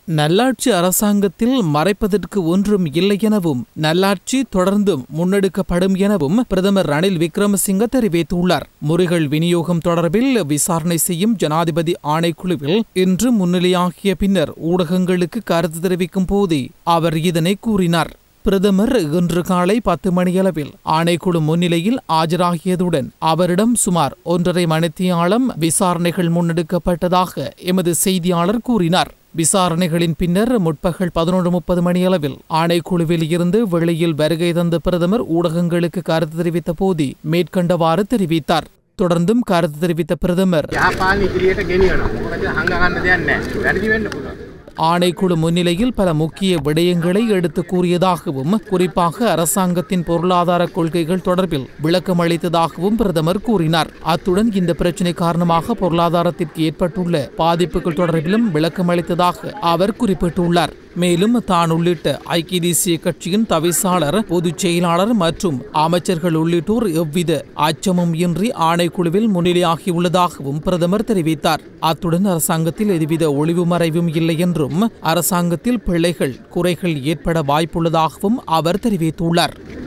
நல்லாட்சி அரசாங்கத்தில் மறைப்பதற்கு ஒன்றும் இல்லை எனவும் நல்லாட்சி தொடர்ந்தும் முன்னெடுக்கப்படும் எனவும் பிரதமர் ரணில் விக்ரமசிங்க தெரிவித்துள்ளார் முறிகள் விநியோகம் தொடர்பில் விசாரணை செய்யும் ஜனாதிபதி ஆணைக்குழுவில் இன்று முன்னிலையாகிய பின்னர் ஊடகங்களுக்கு கருத்து தெரிவிக்கும் போதே அவர் இதனை கூறினார் பிரதமர் இன்று காலை பத்து மணியளவில் ஆணைக்குழு முன்னிலையில் ஆஜராகியதுடன் அவரிடம் சுமார் ஒன்றரை மணித்தியாலம் விசாரணைகள் முன்னெடுக்கப்பட்டதாக எமது செய்தியாளர் கூறினார் விசாரணைகளின் பின்னர் முற்பகல் பதினொன்று முப்பது மணியளவில் ஆணைக்குழுவில் இருந்து வெளியில் வருகை தந்த பிரதமர் ஊடகங்களுக்கு கருத்து தெரிவித்த போதே மேற்கண்டவாறு தெரிவித்தார் தொடர்ந்தும் கருத்து தெரிவித்த பிரதமர் යහපාලන ඉදිරියට ගෙනියනවා. මොකද හංග ගන්න දෙයක් නැහැ. වැරදි වෙන්න පුළුවන්. ஆணைக்குழு முன்னிலையில் பல முக்கிய விடயங்களை எடுத்து கூறியதாகவும் குறிப்பாக அரசாங்கத்தின் பொருளாதார கொள்கைகள் தொடர்பில் விளக்கம் அளித்ததாகவும் பிரதமர் கூறினார் அத்துடன் இந்த பிரச்சினை காரணமாக பொருளாதாரத்திற்கு ஏற்பட்டுள்ள பாதிப்புகள் தொடர்பிலும் விளக்கம் அளித்ததாக அவர் குறிப்பிட்டுள்ளார் மேலும் தான் உள்ளிட்ட ஐக்கிய தேசிய கட்சியின் தவிசாளர் பொதுச் செயலாளர் மற்றும் அமைச்சர்கள் உள்ளிட்டோர் எவ்வித அச்சமும் இன்றி ஆணைக்குழுவில் முன்னிலையாகியுள்ளதாகவும் பிரதமர் தெரிவித்தார் அத்துடன் அரசாங்கத்தில் எதுவித ஒளிவு மறைவும் இல்லை என்றும் அரசாங்கத்தில் பிள்ளைகள் குறைகள் ஏற்பட வாய்ப்புள்ளதாகவும் அவர் தெரிவித்துள்ளார்